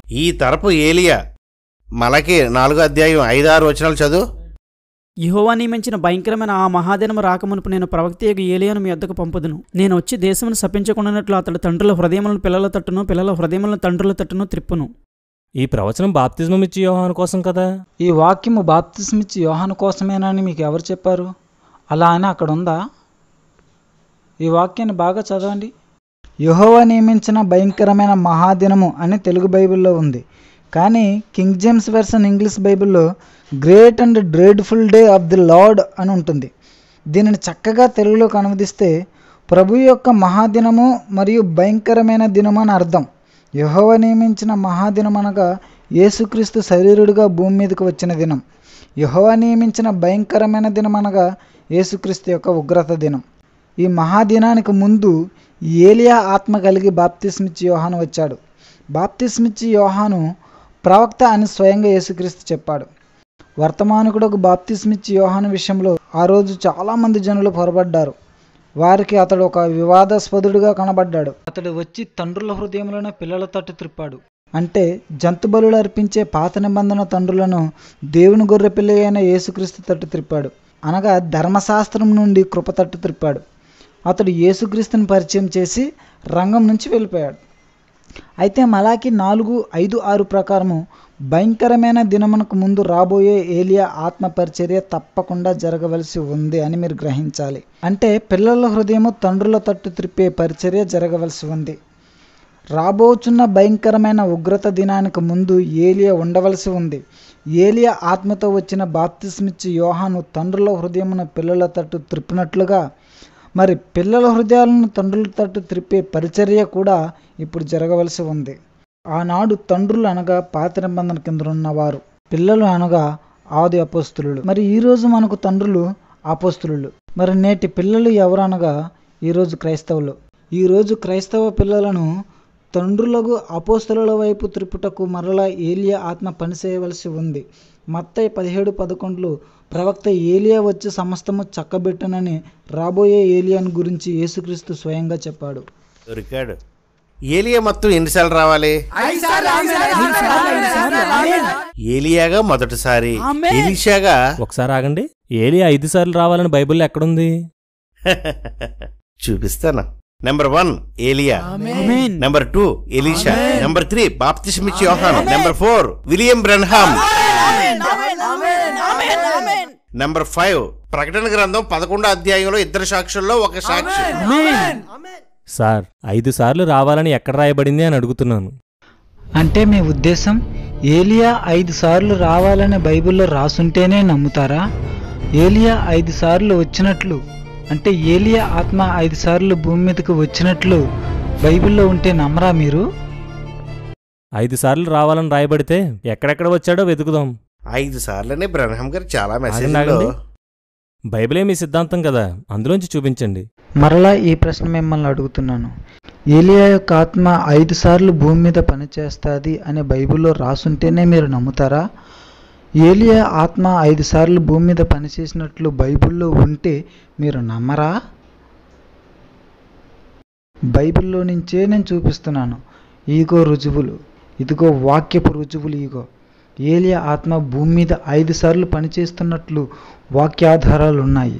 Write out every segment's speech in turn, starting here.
ఈ తరపు ఏలియా మలకి నాలుగో అధ్యాయం ఐదు ఆరు వచనాలు చదువు యెహోవా నియమించిన భయంకరమైన ఆ మహాదినం రాకమునుపు నేను ప్రవక్తయ్యకు ఏలియాను మీ వద్దకు పంపుదును నేను వచ్చి దేశమును శపించకుండానట్లు అతడు తండ్రుల హృదయములను పిల్లల తట్టును పిల్లల హృదయములను తండ్రుల తట్టును త్రిప్పును ఈ ప్రవచనం బాప్తిజమం ఇచ్చి యోహాను కోసం కదా ఈ వాక్యము బాప్తిస్మిచ్చి యోహాను కోసమేనని మీకు ఎవరు చెప్పారు అలా అని అక్కడ ఉందా ఈ వాక్యాన్ని బాగా చదవండి యెహోవా నియమించిన భయంకరమైన మహాదినము అని తెలుగు బైబిల్లో ఉంది కానీ కింగ్ జేమ్స్ వెర్షన్ ఇంగ్లీష్ బైబిల్లో great and dreadful day of the Lord అని ఉంటుంది దీనిని చక్కగా తెలుగులోకి అనువదిస్తే ప్రభు యొక్క మహాదినము మరియు భయంకరమైన దినము అని అర్థం యెహోవ నియమించిన మహాదినం అనగా యేసుక్రీస్తు శరీరుడిగా భూమి మీదకి వచ్చిన దినం యెహోవ నియమించిన భయంకరమైన దినం అనగా యేసుక్రీస్తు యొక్క ఉగ్రత దినం ఈ మహాదినానికి ముందు ఏలియా ఆత్మ కలిగి బాప్తిస్మిచ్చి యోహాను వచ్చాడు బాప్తిస్మిచ్చి యోహాను ప్రవక్త అని స్వయంగా యేసుక్రీస్తు చెప్పాడు వర్తమానకుడకు బాప్తిస్మిచ్చి యోహాను విషయంలో ఆ రోజు చాలామంది జనులు పొరబడ్డారు వారికి అతడు ఒక వివాదాస్పదుడిగా కనబడ్డాడు అతడు వచ్చి తండ్రుల హృదయంలోనే పిల్లల తట్టు త్రిప్పాడు అంటే జంతుబలులు అర్పించే పాత నిబంధన తండ్రులను దేవుని గొర్రె పిల్ల అయిన యేసుక్రీస్తు తట్టు త్రిప్పాడు అనగా ధర్మశాస్త్రం నుండి కృప తట్టు త్రిప్పాడు అతడు యేసుక్రీస్తుని పరిచయం చేసి రంగం నుంచి వెళ్ళిపోయాడు అయితే మలాకి నాలుగు ఐదు ఆరు ప్రకారము భయంకరమైన దినమునకు ముందు రాబోయే ఏలియా ఆత్మ పరిచర్య తప్పకుండా జరగవలసి ఉంది అని మీరు గ్రహించాలి అంటే పిల్లల హృదయము తండ్రుల తట్టు త్రిప్పే పరిచర్య జరగవలసి ఉంది రాబోచున్న భయంకరమైన ఉగ్రత దినానికి ముందు ఏలియా ఉండవలసి ఉంది ఏలియా ఆత్మతో వచ్చిన బాప్తిస్మిచ్చి యోహాను తండ్రుల హృదయమున పిల్లల తట్టు త్రిప్పినట్లుగా మరి పిల్లల హృదయాలను తండ్రుల తట్టు త్రిప్పే పరిచర్య కూడా ఇప్పుడు జరగవలసి ఉంది ఆనాడు తండ్రులు అనగా పాత నిబంధన కింద ఉన్నవారు పిల్లలు అనగా ఆది అపోస్తులు మరి ఈరోజు మనకు తండ్రులు అపోస్తులు మరి నేటి పిల్లలు ఎవరు అనగా ఈరోజు క్రైస్తవులు ఈరోజు క్రైస్తవ పిల్లలను తండ్రులకు అపోస్తుల వైపు త్రిపుటకు మరలా ఏలియా ఆత్మ పనిచేయవలసి ఉంది మత్తయి పదిహేడు పదకొండులో ప్రవక్త ఏలియా వచ్చి సమస్తము చక్కబెట్టునని రాబోయే ఏలియాను గురించి యేసుక్రీస్తు స్వయంగా చెప్పాడు దొరికాడు ఏలియా మొత్తం ఎన్నిసార్లు రావాలి ఏలియాగా మొదటిసారి ఆమేన్. ఎలీషాగా ఒకసారి ఆగండి ఏలి ఐదు సార్లు రావాలని బైబిల్లో ఎక్కడుంది చూపిస్తాను నెంబర్ వన్ ఏలియా ఆమేన్. నెంబర్ టూ ఎలీషా నెంబర్ త్రీ బాప్తిస్మిచ్చి యోహాను number four William Branham number five ప్రకటన గ్రంథం పదకొండో అధ్యాయంలో ఇద్దరు సాక్షుల్లో ఒక సాక్షి సార్ ఐదు సార్లు రావాలని ఎక్కడ రాయబడింది అని అడుగుతున్నాను అంటే మీ ఉద్దేశం ఏలియా ఐదు సార్లు రావాలని బైబిల్లో రాసుంటేనే నమ్ముతారా ఏలియా ఐదు సార్లు వచ్చినట్లు అంటే ఏలియా ఆత్మ ఐదు సార్లు భూమి మీదకి వచ్చినట్లు బైబిల్లో ఉంటే నమ్మరా మీరు ఐదు సార్లు రావాలని రాయబడితే ఎక్కడెక్కడ వచ్చాడో వెతుకుదాం ఐదు సార్లనే బ్రహ్మ గారు చాలా ఆగండి, మెసేజ్ ఆగండి. బైబిలే మీ సిద్ధాంతం కదా అందులోంచి చూపించండి మరలా ఈ ప్రశ్న మిమ్మల్ని అడుగుతున్నాను ఏలియా యొక్క ఆత్మ ఐదు సార్లు భూమి మీద పనిచేస్తుంది అనే బైబిల్లో రాసుంటేనే మీరు నమ్ముతారా ఏలియా ఆత్మ ఐదు సార్లు భూమి మీద పనిచేసినట్లు బైబిల్లో ఉంటే మీరు నమ్మరా బైబిల్లో నుంచే నేను చూపిస్తున్నాను ఈగో రుజువులు ఇదిగో వాక్యపు రుజువులు ఈగో ఏలియా ఆత్మ భూమి మీద ఐదు సార్లు పనిచేస్తున్నట్లు వాక్యాధారాలు ఉన్నాయి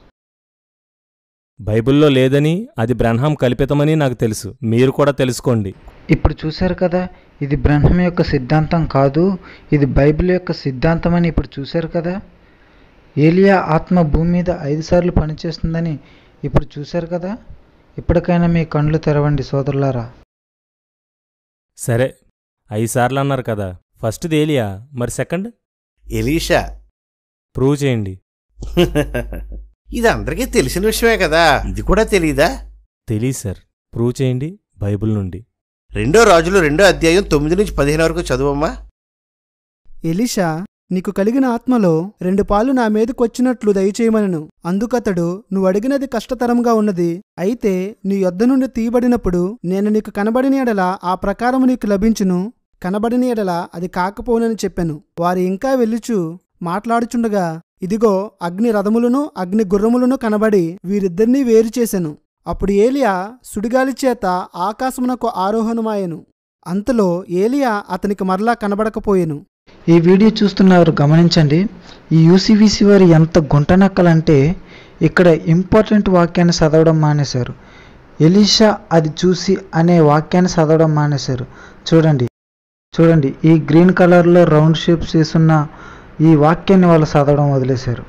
బైబిల్లో లేదని అది బ్రహ్మాం కల్పితమని నాకు తెలుసు మీరు కూడా తెలుసుకోండి ఇప్పుడు చూశారు కదా ఇది బ్రహ్మం యొక్క సిద్ధాంతం కాదు ఇది బైబిల్ యొక్క సిద్ధాంతం అని ఇప్పుడు చూశారు కదా ఏలియా ఆత్మ భూమి మీద ఐదు సార్లు పనిచేస్తుందని ఇప్పుడు చూశారు కదా ఇప్పటికైనా మీ కళ్ళు తెరవండి సోదరులారా సరే ఐదు సార్లు అన్నారు కదా ఫస్ట్ ఏలియా మరి సెకండ్ ఎలీషా ప్రూవ్ చేయండి ఇది అందరికీ తెలిసిన విషయమే కదా ఇది కూడా తెలీదా తెలీదు సార్ ప్రూవ్ చేయండి బైబిల్ నుండి రెండో రాజులు రెండో అధ్యాయం తొమ్మిది నుంచి పదిహేను వరకు చదువమ్మా ఎలిషా నీకు కలిగిన ఆత్మలో రెండు పాలు నా మీదకొచ్చినట్లు దయచేయమనను అందుకతడు నువ్వు అడిగినది కష్టతరంగా ఉన్నది అయితే నీ యొద్ద నుండి తీయబడినప్పుడు నేను నీకు కనబడిన ఎడల ఆ ప్రకారము నీకు లభించును కనబడిన ఎడల అది కాకపోనని చెప్పాను వారు ఇంకా వెళ్ళుచు మాట్లాడుచుండగా ఇదిగో అగ్ని రథములను అగ్ని గుర్రములను కనబడి వీరిద్దరినీ వేరు చేసెను అప్పుడు ఏలియా సుడిగాలి చేత ఆకాశమునకు ఆరోహణమాయెను అంతలో ఏలియా అతనికి మరలా కనబడకపోయెను ఈ వీడియో చూస్తున్నవారు గమనించండి ఈ యూసీవీసీ వారు ఎంత గుంటనక్కలంటే ఇక్కడ ఇంపార్టెంట్ వాక్యాన్ని చదవడం మానేశారు ఎలీషా అది చూసి అనే వాక్యాన్ని చదవడం మానేశారు చూడండి చూడండి ఈ గ్రీన్ కలర్లో రౌండ్ షేప్స్ వేసున్న ఈ వాక్యాన్ని వాళ్ళు చదవడం వదిలేశారు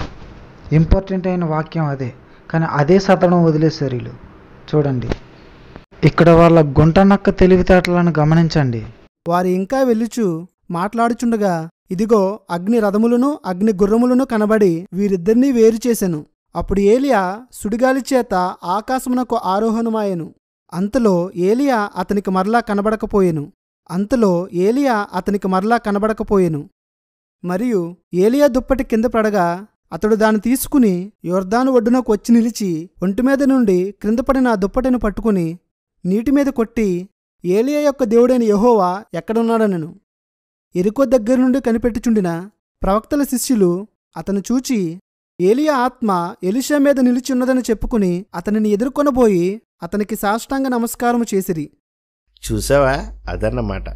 ఇంపార్టెంట్ అయిన వాక్యం అదే కానీ అదే చదవడం వదిలేశారు వీళ్ళు చూడండి ఇక్కడ వాళ్ళ గుంటనక్క తెలివితేటలను గమనించండి వారు ఇంకా వెళ్ళుచు మాట్లాడుచుండగా ఇదిగో అగ్ని రథములను అగ్ని గుర్రములను కనబడి వీరిద్దరినీ వేరు చేసెను అప్పుడు ఏలియా సుడిగాలి చేత ఆకాశమునకు ఆరోహణమాయెను అంతలో ఏలియా అతనికి మరలా కనబడకపోయెను అంతలో ఏలియా అతనికి మరలా కనబడకపోయెను మరియు ఏలియా దుప్పటి కింద పడగా అతడు దాన్ని తీసుకుని యొర్దాను ఒడ్డునకు వచ్చి నిలిచి ఒంటిమీద నుండి క్రింద పడిన ఆ దుప్పటిని పట్టుకుని నీటి మీద కొట్టి ఏలియా యొక్క దేవుడైన యెహోవా ఎక్కడున్నాడనను ఎరుకో దగ్గర నుండి కనిపెట్టుచుండిన ప్రవక్తల శిష్యులు అతను చూచి ఏలియా ఆత్మ ఎలిషా మీద నిలిచి ఉన్నదని చెప్పుకుని అతనిని ఎదుర్కొనబోయి అతనికి సాష్టాంగ నమస్కారము చేసిరి చూసావా అదన్నమాట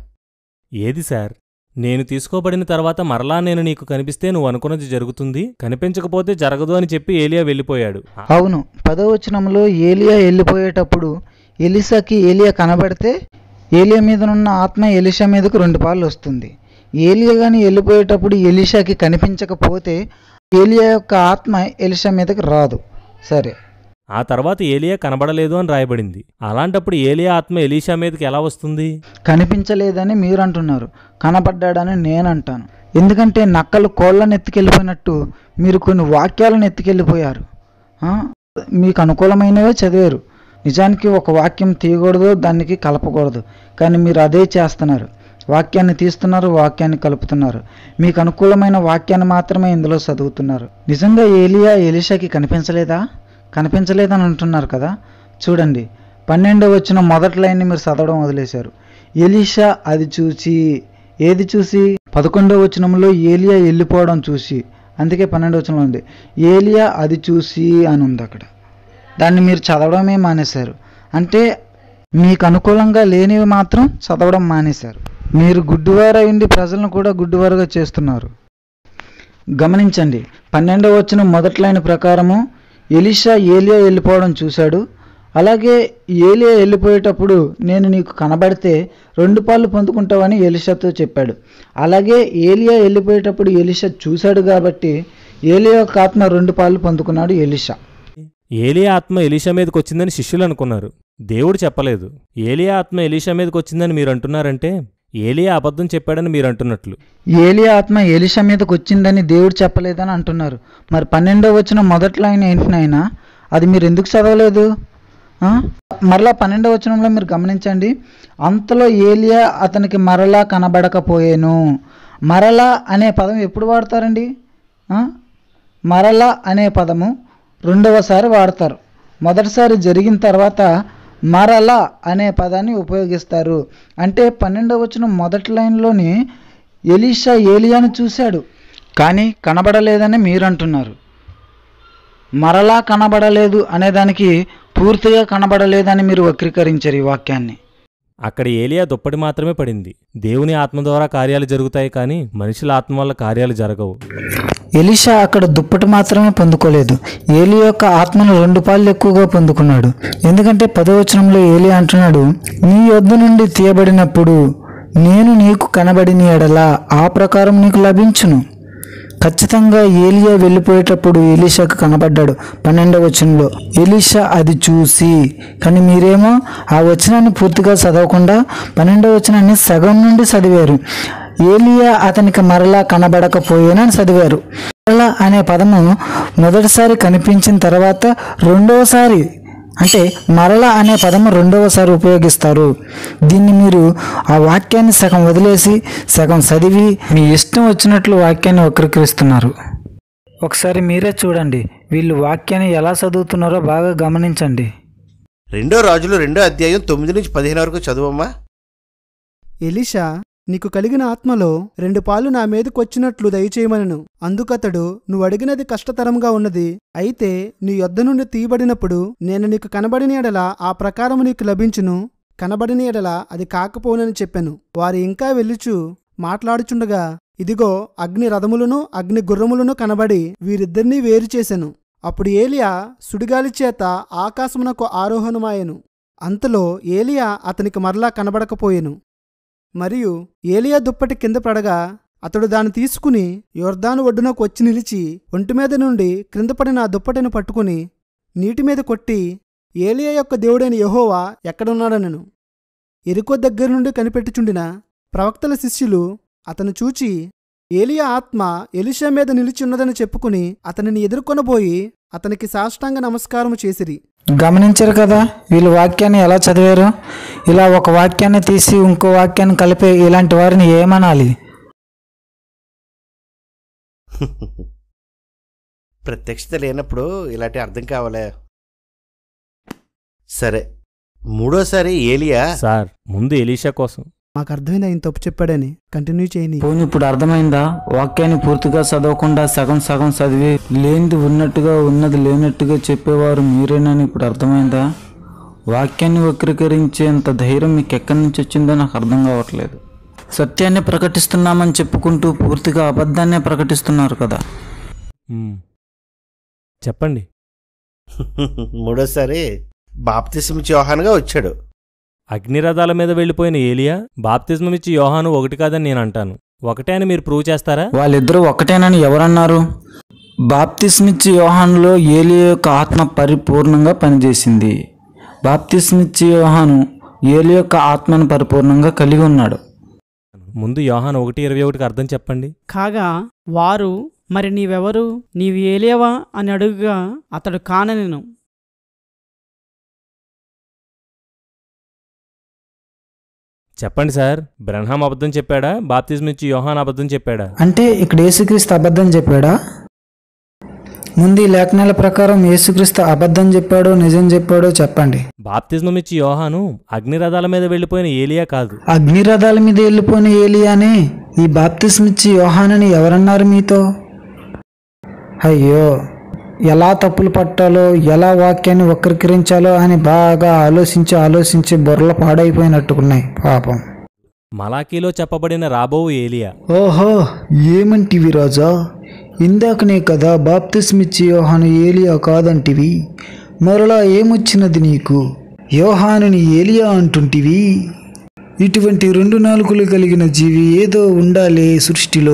ఏది సార్ నేను తీసుకోబడిన తర్వాత మరలా నేను నీకు కనిపిస్తే నువ్వు అనుకున్నది జరుగుతుంది కనిపించకపోతే జరగదు అని చెప్పి ఏలియా వెళ్ళిపోయాడు అవును పదవచనంలో ఏలియా వెళ్ళిపోయేటప్పుడు ఎలిసాకి ఏలియా కనబడితే ఏలియా మీదనున్న ఆత్మ ఎలిషా మీదకు రెండు పాలు వస్తుంది ఏలియా కానీ వెళ్ళిపోయేటప్పుడు ఎలిషాకి కనిపించకపోతే ఏలియా యొక్క ఆత్మ ఎలిషా మీదకి రాదు సరే ఆ తర్వాత ఏలియా కనబడలేదు అని రాయబడింది అలాంటప్పుడు ఏలియా ఆత్మ ఎలీషా మీదకి ఎలా వస్తుంది కనిపించలేదని మీరు అంటున్నారు కనపడ్డాడని నేను అంటాను ఎందుకంటే నక్కలు కోళ్ళని ఎత్తుకెళ్ళిపోయినట్టు మీరు కొన్ని వాక్యాలను ఎత్తుకెళ్ళిపోయారు ఆ? మీకు అనుకూలమైనవే చదివారు నిజానికి ఒక వాక్యం తీయకూడదు దానికి కలపకూడదు కానీ మీరు అదే చేస్తున్నారు వాక్యాన్ని తీస్తున్నారు వాక్యాన్ని కలుపుతున్నారు మీకు అనుకూలమైన వాక్యాన్ని మాత్రమే ఇందులో చదువుతున్నారు నిజంగా ఏలియా ఎలిషాకి కనిపించలేదా కనిపించలేదని అంటున్నారు కదా చూడండి పన్నెండో వచ్చిన మొదటి లైన్ని మీరు చదవడం వదిలేశారు ఎలీషా అది చూసి ఏది చూసి పదకొండో వచనంలో ఏలియా వెళ్ళిపోవడం చూసి అందుకే పన్నెండో వచనంలో ఉంది ఏలియా అది చూసి అని ఉంది అక్కడ దాన్ని మీరు చదవడమే మానేశారు అంటే మీకు అనుకూలంగా లేనివి మాత్రం చదవడం మానేశారు మీరు గుడ్డివారై ఉండి ప్రజలను కూడా గుడ్డివారుగా చేస్తున్నారు గమనించండి పన్నెండవ వచ్చిన మొదటి లైన్ ప్రకారము ఎలిషా ఏలియా వెళ్ళిపోవడం చూశాడు అలాగే ఏలియా వెళ్ళిపోయేటప్పుడు నేను నీకు కనబడితే రెండు పాలు పొందుకుంటావని ఎలిషాతో చెప్పాడు అలాగే ఏలియా వెళ్ళిపోయేటప్పుడు ఎలిషా చూశాడు కాబట్టి ఏలియా యొక్క ఆత్మ రెండు పాలు పొందుకున్నాడు ఎలిషా ఏలియా ఆత్మ ఎలీషా మీదకి వచ్చిందని శిష్యులు అనుకున్నారు దేవుడు చెప్పలేదు ఏలియా ఆత్మ ఎలీషా మీదకి వచ్చిందని మీరు అంటున్నారంటే ఏలియా అబద్ధం చెప్పాడని మీరు అంటున్నట్లు ఏలియా ఆత్మ ఎలిషా మీదకి వచ్చిందని దేవుడు చెప్పలేదని అంటున్నారు మరి పన్నెండో వచ్చిన మొదటి లైన్ ఏంటినైనా అది మీరు ఎందుకు చదవలేదు ఆ? మరలా పన్నెండవ వచనంలో మీరు గమనించండి అంతలో ఏలియా అతనికి మరలా కనబడకపోయేను మరలా అనే పదం ఎప్పుడు వాడతారండి ఆ? మరలా అనే పదము రెండవసారి వాడతారు మొదటిసారి జరిగిన తర్వాత మరలా అనే పదాన్ని ఉపయోగిస్తారు అంటే పన్నెండవ వచనం మొదటి లైన్లోని ఎలీషా ఏలియాను చూశాడు కానీ కనబడలేదని మీరు అంటున్నారు మరలా కనబడలేదు అనేదానికి పూర్తిగా కనబడలేదని మీరు వక్రీకరించారు ఈ వాక్యాన్ని అక్కడ ఏలియా దుప్పటి మాత్రమే పడింది దేవుని ఆత్మ ద్వారా కార్యాలు జరుగుతాయి కానీ మనుషుల ఆత్మ వల్ల కార్యాలు జరగవు ఎలిషా అక్కడ దుప్పటి మాత్రమే పొందుకోలేదు ఏలి యొక్క ఆత్మను రెండు పాళ్ళు ఎక్కువగా పొందుకున్నాడు ఎందుకంటే పదవచనంలో ఏలి అంటున్నాడు నీ యొద్ద నుండి తీయబడినప్పుడు నేను నీకు కనబడిన ఎడలా ఆ ప్రకారం నీకు లభించును ఖచ్చితంగా ఏలియా వెళ్ళిపోయేటప్పుడు ఎలీషాకు కనబడ్డాడు పన్నెండవ వచనంలో ఎలీషా అది చూసి కానీ మీరేమో ఆ వచనాన్ని పూర్తిగా చదవకుండా పన్నెండవ వచనాన్ని సగం నుండి చదివారు ఏలియా అతనికి మరలా కనబడకపోయేనని చదివారు మరలా అనే పదము మొదటిసారి కనిపించిన తర్వాత రెండవసారి అంటే మరల అనే పదము రెండవసారి ఉపయోగిస్తారు దీన్ని మీరు ఆ వాక్యాన్ని సగం వదిలేసి సగం చదివి మీ ఇష్టం వచ్చినట్లు వాక్యాన్ని వక్రీకరిస్తున్నారు ఒకసారి మీరే చూడండి వీళ్ళు వాక్యాన్ని ఎలా చదువుతున్నారో బాగా గమనించండి రెండో రాజులు రెండో అధ్యాయం తొమ్మిది నుంచి పదిహేను వరకు చదువమ్మా ఎలిషా నీకు కలిగిన ఆత్మలో రెండు పాలు నా మీదకొచ్చినట్లు దయచేయమనను అందుకతడు నువ్వు అడిగినది కష్టతరంగా ఉన్నది అయితే నీ యొద్ద నుండి తీయబడినప్పుడు నేను నీకు కనబడిన ఎడల ఆ ప్రకారము నీకు లభించును కనబడిన ఎడల అది కాకపోనని చెప్పాను వారు ఇంకా వెళ్ళుచు మాట్లాడుచుండగా ఇదిగో అగ్ని రథములను అగ్ని గుర్రములను కనబడి వీరిద్దరినీ వేరు చేసెను అప్పుడు ఏలియా సుడిగాలి చేత ఆకాశమునకు ఆరోహణమాయెను అంతలో ఏలియా అతనికి మరలా కనబడకపోయెను మరియు ఏలియా దుప్పటి కింద పడగా అతడు దాన్ని తీసుకుని యోర్దాను ఒడ్డునకు వచ్చి నిలిచి ఒంటి మీద నుండి క్రింద పడిన ఆ దుప్పటిని పట్టుకుని నీటి మీద కొట్టి ఏలియా యొక్క దేవుడైన యెహోవా ఎక్కడున్నాడనను ఎరుకో దగ్గర నుండి కనిపెట్టుచుండిన ప్రవక్తల శిష్యులు అతను చూచి ఏలియా ఆత్మ ఎలిషా మీద నిలిచి ఉన్నదని చెప్పుకుని అతనిని ఎదుర్కొనబోయి అతనికి సాష్టాంగ నమస్కారము చేసిరి గమనించారు కదా వీళ్ళు వాక్యాన్ని ఎలా చదివారు ఇలా ఒక వాక్యాన్ని తీసి ఇంకో వాక్యాన్ని కలిపే ఇలాంటి వారిని ఏమనాలి ప్రత్యక్షత లేనప్పుడు ఇలాంటి అర్థం కావాలే సరే మూడోసారి ఏలియా సార్ ముందు ఎలీషా కోసం మాకు అర్థమైంది ఆయన తప్పు చెప్పాడని కంటిన్యూ చేయని పోనీ ఇప్పుడు అర్థమైందా వాక్యాన్ని పూర్తిగా చదవకుండా సగం సగం చదివి లేనిది ఉన్నట్టుగా ఉన్నది లేనట్టుగా చెప్పేవారు మీరేనని ఇప్పుడు అర్థమైందా వాక్యాన్ని వక్రీకరించేంత ధైర్యం మీకు ఎక్కడి నుంచి వచ్చిందో నాకు అర్థం కావట్లేదు సత్యాన్ని ప్రకటిస్తున్నామని చెప్పుకుంటూ పూర్తిగా అబద్ధాన్నే ప్రకటిస్తున్నారు కదా మ్మ్. చెప్పండి మూడోసారి బాప్తిసమిచ్చి యోహానుగా వచ్చాడు అగ్నిరథాల మీద వెళ్ళిపోయిన ఏలియా బాప్తిజం ఇచ్చి యోహాను ఒకటి కాదని నేను అంటాను ఒకటే అని మీరు ప్రూవ్ చేస్తారా వాళ్ళిద్దరూ ఒకటేనని ఎవరన్నారు బాప్తిస్మిచ్చి యోహానులో ఏలి యొక్క ఆత్మ పరిపూర్ణంగా పనిచేసింది బాప్తిస్మిచ్చి యోహాను ఏలి యొక్క ఆత్మను పరిపూర్ణంగా కలిగి ఉన్నాడు ముందు యోహాను ఒకటి ఇరవై ఒకటికి అర్థం చెప్పండి కాగా వారు మరి నీవెవరు నీవు ఏలేవా అని అడుగుగా అతడు కాననెను చెప్పండి సార్ బ్రహ్మాం అబద్ధం చెప్పాడా బాప్తిజం ఇచ్చి యోహాన్ అబద్ధం చెప్పాడా అంటే ఇక్కడ యేసుక్రీస్తు అబద్ధం చెప్పాడా ముందు ఈ లేఖనాల ప్రకారం యేసుక్రీస్తు అబద్ధం చెప్పాడో నిజం చెప్పాడో చెప్పండి బాప్తిజం ఇచ్చి యోహాను అగ్నిరథాల మీద వెళ్ళిపోయిన ఏలియా కాదు అగ్నిరథాల మీద వెళ్ళిపోయిన ఏలియానే ఈ బాప్తిస్మిచ్చి యోహానని ఎవరన్నారు మీతో అయ్యో ఎలా తప్పులు పట్టాలో ఎలా వాక్యాన్ని వక్రీకరించాలో అని బాగా ఆలోచించి ఆలోచించి బుర్రలు పాడైపోయినట్టుకున్నాయి పాపం మలాకీలో చెప్పబడిన రాబోవు ఏలియా ఓహో ఏమంటివి రాజా ఇందాకనే కదా బాప్తిస్మిచ్చి యోహాను ఏలియా కాదంటివి మరలా ఏమొచ్చినది నీకు యోహానుని ఏలియా అంటుంటివి ఇటువంటి రెండు నాలుకలు కలిగిన జీవి ఏదో ఉండాలే సృష్టిలో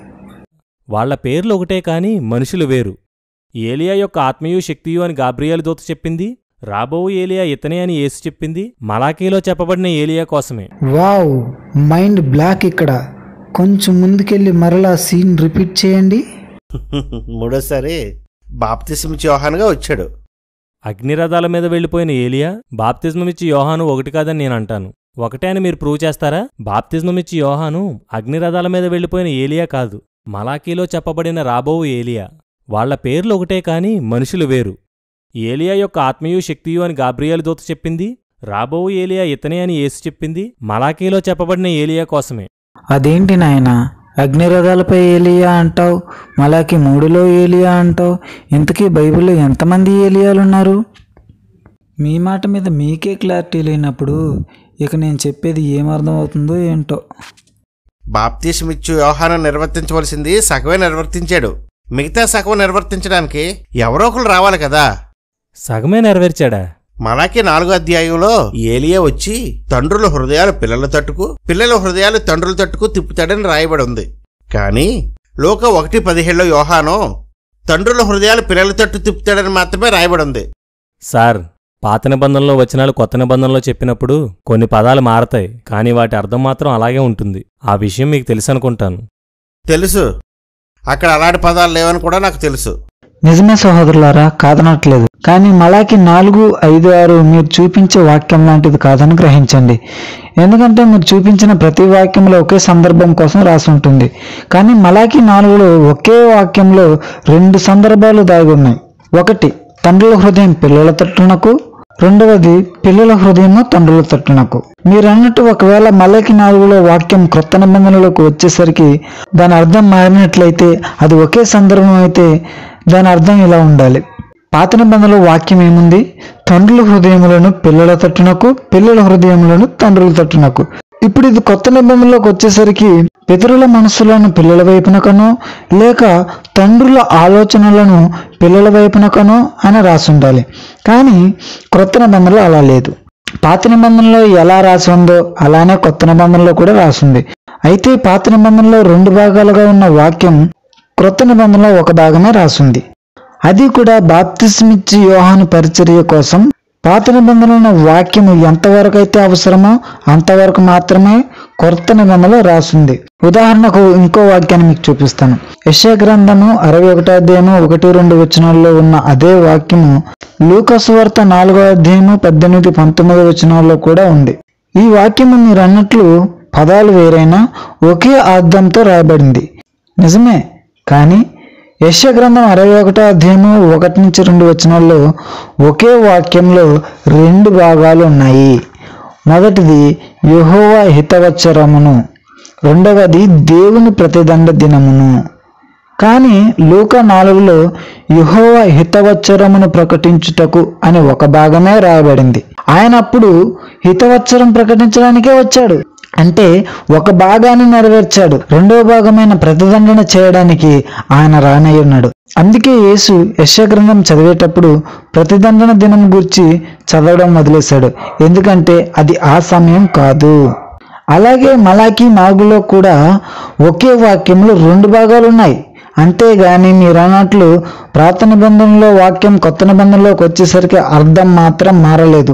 వాళ్ళ పేర్లు ఒకటే కాని మనుషులు వేరు ఏలియా యొక్క ఆత్మయు శక్తియు అని గాబ్రియాలు దూత చెప్పింది రాబోవు ఏలియా ఇతనే అని యేసు చెప్పింది మలాకీలో చెప్పబడిన ఏలియా కోసమే వావ్ మైండ్ బ్లాక్ ఇక్కడ కొంచెం ముందుకెళ్ళి మరలా సీన్ రిపీట్ చేయండి మూడోసారి బాప్తిసమిచ్చి యోహానుగా వచ్చాడు అగ్నిరథాల మీద వెళ్ళిపోయిన ఏలియా బాప్తిజం ఇచ్చి యోహాను ఒకటి కాదని నేను అంటాను ఒకటే అని మీరు ప్రూవ్ చేస్తారా బాప్తిజం ఇచ్చి యోహాను అగ్నిరథాల మీద వెళ్ళిపోయిన ఏలియా కాదు మలాకీలో చెప్పబడిన రాబోవు ఏలియా వాళ్ళ పేర్లు ఒకటే కాని మనుషులు వేరు ఏలియా యొక్క ఆత్మయు శక్తియు అని గాబ్రియాలు దూత చెప్పింది రాబోవు ఏలియా ఇతనే అని యేసు చెప్పింది మలాకీలో చెప్పబడిన ఏలియా కోసమే అదేంటి నాయనా అగ్నిరథాలపై ఏలియా అంటావు మలాకి మూడులో ఏలియా అంటావు ఇంతకీ బైబిల్లో ఎంతమంది ఏలియాలు ఉన్నారు మీ మాట మీద మీకే క్లారిటీ లేనప్పుడు ఇక నేను చెప్పేది ఏమర్థం అవుతుందో ఏంటో బాప్తిసమిచ్చు యోహాను నిర్వర్తించవలసింది సగమే నిర్వర్తించాడు మిగతా సగం నిర్వర్తించడానికి ఎవరో ఒకరు రావాలి కదా సగమే నెరవేర్చాడా మలాకి నాలుగో అధ్యాయంలో ఏలియా వచ్చి తండ్రుల హృదయాలు పిల్లల తట్టుకు పిల్లల హృదయాలు తండ్రుల తట్టుకు తిప్పుతాడని రాయబడి ఉంది కానీ లోక ఒకటి పదిహేడులో యోహాను తండ్రుల హృదయాలు పిల్లల తట్టు తిప్పుతాడని మాత్రమే రాయబడి ఉంది సార్ పాత నిబంధనలో వచనాలు కొత్త నిబంధనలో చెప్పినప్పుడు కొన్ని పదాలు మారతాయి కానీ వాటి అర్థం మాత్రం అలాగే ఉంటుంది ఆ విషయం మీకు తెలుసు అనుకుంటాను తెలుసు అక్కడ అలాంటి పదాలు లేవని కూడా నాకు తెలుసు నిజమే సహోదరులారా కాదనట్లేదు కానీ మలాకి నాలుగు ఐదు ఆరు మీరు చూపించే వాక్యం లాంటిది కాదని గ్రహించండి ఎందుకంటే మీరు చూపించిన ప్రతి వాక్యంలో ఒకే సందర్భం కోసం రాసి ఉంటుంది కానీ మలాకి నాలుగులో ఒకే వాక్యంలో రెండు సందర్భాలు దాగి ఉన్నాయి ఒకటి తండ్రుల హృదయం పిల్లల తట్టునకు రెండవది పిల్లల హృదయము తండ్రుల తట్టునకు మీరు అన్నట్టు ఒకవేళ మలకి నాలుగులో వాక్యం క్రొత్త నిబంధనలకు వచ్చేసరికి దాని అర్థం మారినట్లయితే అది ఒకే సందర్భం అయితే దాని అర్థం ఇలా ఉండాలి పాత నిబంధనలో వాక్యం ఏముంది తండ్రుల హృదయములను పిల్లల తట్టునకు పిల్లల హృదయములను తండ్రుల తట్టునకు ఇప్పుడు ఇది కొత్త నిబంధనలోకి వచ్చేసరికి పితరుల మనస్సులను పిల్లల వైపునకనో లేక తండ్రుల ఆలోచనలను పిల్లల వైపునకనో అని రాసి ఉండాలి కానీ క్రొత్త నిబంధనలో అలా లేదు పాత నిబంధనలో ఎలా రాసి ఉందో అలానే కొత్త నిబంధనలో కూడా రాసింది అయితే పాత నిబంధనలో రెండు భాగాలుగా ఉన్న వాక్యం క్రొత్త నిబంధనలో ఒక భాగమే రాసింది అది కూడా బాప్తిస్మిచ్చి యోహాను పరిచర్య కోసం పాత నిబంధనలో వాక్యము ఎంతవరకు అయితే అవసరమో అంతవరకు మాత్రమే కొత్త నిబంధనలో రాసింది ఉదాహరణకు ఇంకో వాక్యాన్ని మీకు చూపిస్తాను యశ గ్రంథము అరవై ఒకటో అధ్యాయము ఒకటి రెండు వచనాల్లో ఉన్న అదే వాక్యము లూకసు వార్త నాలుగో అధ్యాయము పద్దెనిమిది పంతొమ్మిది వచనాల్లో కూడా ఉంది ఈ వాక్యము మీరు అన్నట్లు పదాలు వేరైనా ఒకే అర్థంతో రాయబడింది నిజమే కానీ యశ గ్రంథం అరవై ఒకటో అధ్యాయము ఒకటి నుంచి రెండు వచనాల్లో ఒకే వాక్యంలో రెండు భాగాలు ఉన్నాయి మొదటిది యెహోవా హితవచ్చరమును రెండవది దేవుని ప్రతిదండ దినమును కానీ లూక నాలుగులో యెహోవా హితవచ్చరమును ప్రకటించుటకు అని ఒక భాగమే రాయబడింది ఆయన అప్పుడు హితవచ్చరం ప్రకటించడానికే వచ్చాడు అంటే ఒక భాగాన్ని నెరవేర్చాడు రెండవ భాగమైన ప్రతిదండన చేయడానికి ఆయన రానయ్య ఉన్నాడు అందుకే యేసు యశగ్రంథం చదివేటప్పుడు ప్రతిదండన దినం గురించి చదవడం వదిలేశాడు ఎందుకంటే అది ఆ సమయం కాదు అలాగే మలాకి నాలుగులో కూడా ఒకే వాక్యంలో రెండు భాగాలు ఉన్నాయి అంతేగాని మీరు అన్నట్లు ప్రాత నిబంధనలో వాక్యం కొత్త నిబంధనలోకి వచ్చేసరికి అర్థం మాత్రం మారలేదు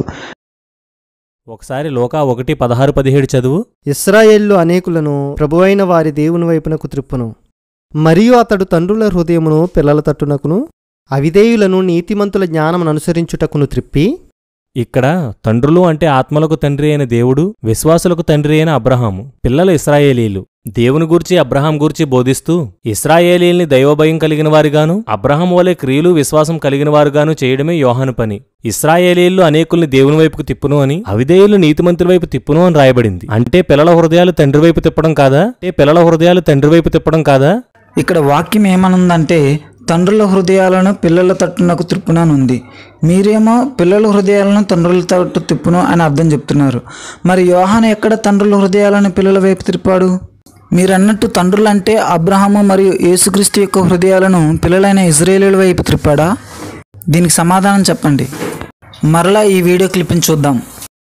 ఒకసారి లోకా ఒకటి పదహారు పదిహేడు చదువు ఇస్రాయేల్లో అనేకులను ప్రభువైన వారి దేవుని వైపునకు త్రిప్పును మరియు అతడు తండ్రుల హృదయమును పిల్లల తట్టునకును అవిధేయులను నీతిమంతుల జ్ఞానమును అనుసరించుటకును త్రిప్పి ఇక్కడ తండ్రులు అంటే ఆత్మలకు తండ్రి అయిన దేవుడు విశ్వాసులకు తండ్రి అయిన అబ్రహాము పిల్లలు ఇస్రాయేలీలు దేవుని గూర్చి అబ్రహాం గూర్చి బోధిస్తూ ఇస్రాయేలీల్ని దైవభయం కలిగిన వారుగాను అబ్రహాం వలె క్రియలు విశ్వాసం కలిగిన వారుగాను చేయడమే యోహాను పని ఇస్రాయేలీలు అనేకుల్ని దేవుని వైపుకు తిప్పును అని అవిధేయులు నీతిమంతుల వైపు తిప్పును అని రాయబడింది అంటే పిల్లల హృదయాలు తండ్రి వైపు తిప్పడం కాదా అంటే పిల్లల హృదయాలు తండ్రి వైపు తిప్పడం కాదా ఇక్కడ వాక్యం ఏమనుందంటే తండ్రుల హృదయాలను పిల్లల తట్టునకు త్రిప్పుననుంది మీరేమో పిల్లల హృదయాలను తండ్రుల తట్టు తిప్పును అని అర్థం చెప్తున్నారు మరి యోహాను ఎక్కడ తండ్రుల హృదయాలను పిల్లల వైపు త్రిప్పాడు మీరు అన్నట్టు తండ్రులు అంటే అబ్రహాము మరియు యేసుక్రీస్తు యొక్క హృదయాలను పిల్లలైన ఇజ్రాయేలీల వైపు త్రిప్పాడా దీనికి సమాధానం చెప్పండి మరలా ఈ వీడియో క్లిప్ని చూద్దాం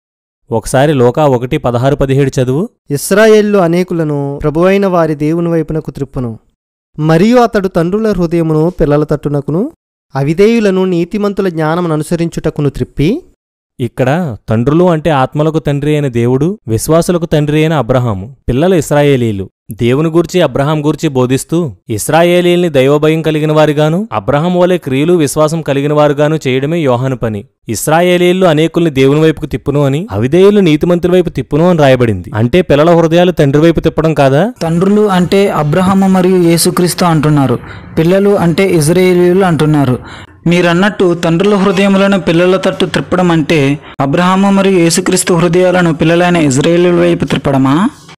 ఒకసారి లోకా ఒకటి పదహారు పదిహేడు చదువు ఇస్రాయేల్లో అనేకులను ప్రభువైన వారి దేవుని వైపునకు త్రిప్పును మరియు అతడు తండ్రుల హృదయమును పిల్లల తట్టునకును అవిధేయులను నీతిమంతుల జ్ఞానమును అనుసరించుటకును త్రిప్పి ఇక్కడ తండ్రులు అంటే ఆత్మలకు తండ్రి అయిన దేవుడు విశ్వాసులకు తండ్రి అయిన అబ్రహాము పిల్లలు ఇస్రాయేలీలు దేవుని గూర్చి అబ్రహాం గూర్చి బోధిస్తూ ఇస్రాయేలీల్ని దైవభయం కలిగిన వారుగాను అబ్రహాం వలె క్రియలు విశ్వాసం కలిగిన వారుగాను చేయడమే యోహాను పని ఇస్రాయేలీలు అనేకుల్ని దేవుని వైపుకు తిప్పును అని అవిధేయులు నీతిమంతుల వైపు తిప్పును అని రాయబడింది అంటే పిల్లల హృదయాలు తండ్రి వైపు తిప్పడం కాదా తండ్రులు అంటే అబ్రహాము మరియు యేసుక్రీస్తు అంటున్నారు పిల్లలు అంటే ఇజ్రాయేలీలు అంటున్నారు మీరన్నట్టు తండ్రుల హృదయములను పిల్లల తట్టు త్రిప్పడం అంటే అబ్రహాము మరియు యేసుక్రీస్తు హృదయాలను పిల్లలైన ఇజ్రాయేలీల వైపు త్రిప్పడమా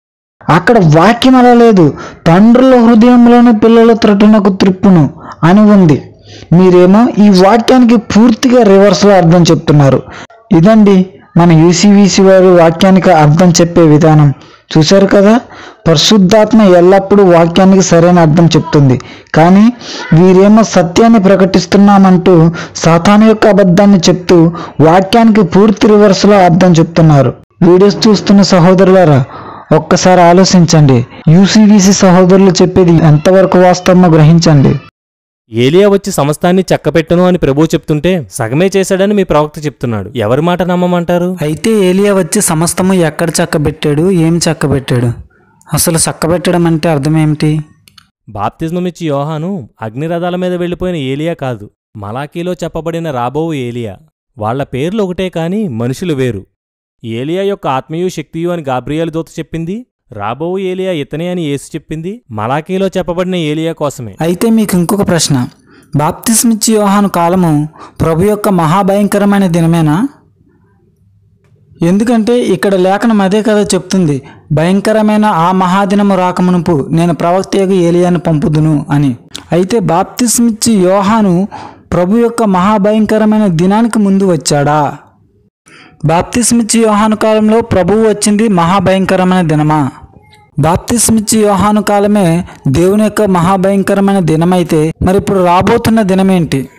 అక్కడ వాక్యం అలా లేదు తండ్రుల హృదయములను పిల్లల త్రట్టునకు త్రిప్పును అని ఉంది మీరేమో ఈ వాక్యానికి పూర్తిగా రివర్స్లో అర్థం చెప్తున్నారు ఇదండి మన యూసీవీసీ వారి వాక్యానికి అర్థం చెప్పే విధానం చూశారు కదా పరిశుద్ధాత్మ ఎల్లప్పుడూ వాక్యానికి సరైన అర్థం చెప్తుంది కానీ వీరేమో సత్యాన్ని ప్రకటిస్తున్నామంటూ సాతాను యొక్క అబద్ధాన్ని చెప్తూ వాక్యానికి పూర్తి రివర్స్లో అర్థం చెప్తున్నారు వీడియోస్ చూస్తున్న సహోదరులారా ఒక్కసారి ఆలోచించండి యూసీవీసీ సహోదరులు చెప్పేది ఎంతవరకు వాస్తవమో గ్రహించండి ఏలియా వచ్చి సమస్తాన్ని చక్కపెట్టును అని ప్రభువు చెప్తుంటే సగమే చేశాడని మీ ప్రవక్త చెప్తున్నాడు ఎవరి మాట నమ్మమంటారు అయితే ఏలియా వచ్చి సమస్తము ఎక్కడ చక్కబెట్టాడు ఏం చక్కబెట్టాడు అసలు చక్కబెట్టడం అంటే అర్థం ఏమిటి బాప్తిజమిచ్చి యోహాను అగ్నిరథాల మీద వెళ్ళిపోయిన ఏలియా కాదు మలాకీలో చెప్పబడిన రాబోవు ఏలియా వాళ్ళ పేర్లు ఒకటే కాని మనుషులు వేరు ఏలియా యొక్క ఆత్మీయు శక్తియు అని గాబ్రియేలు దూత చెప్పింది రాబోవు ఏలియా ఇతనే అని యేసు చెప్పింది మలాకీలో చెప్పబడిన ఏలియా కోసమే అయితే మీకు ఇంకొక ప్రశ్న బాప్తిస్మిచ్చి యోహాను కాలము ప్రభు యొక్క మహాభయంకరమైన దినమేనా ఎందుకంటే ఇక్కడ లేఖనం అదే కదా చెప్తుంది భయంకరమైన ఆ మహాదినము రాకమునుపు నేను ప్రవక్తయగు ఏలియాను పంపుదును అని అయితే బాప్తిస్మిచ్చి యోహాను ప్రభు యొక్క మహాభయంకరమైన దినానికి ముందు వచ్చాడా బాప్తిస్మిచ్చి యోహాను కాలంలో ప్రభువు వచ్చింది మహాభయంకరమైన దినమా బాప్తిస్మిచ్చి యోహాను కాలమే దేవుని యొక్క మహాభయంకరమైన దినమైతే మరి ఇప్పుడు రాబోతున్న దినమేంటి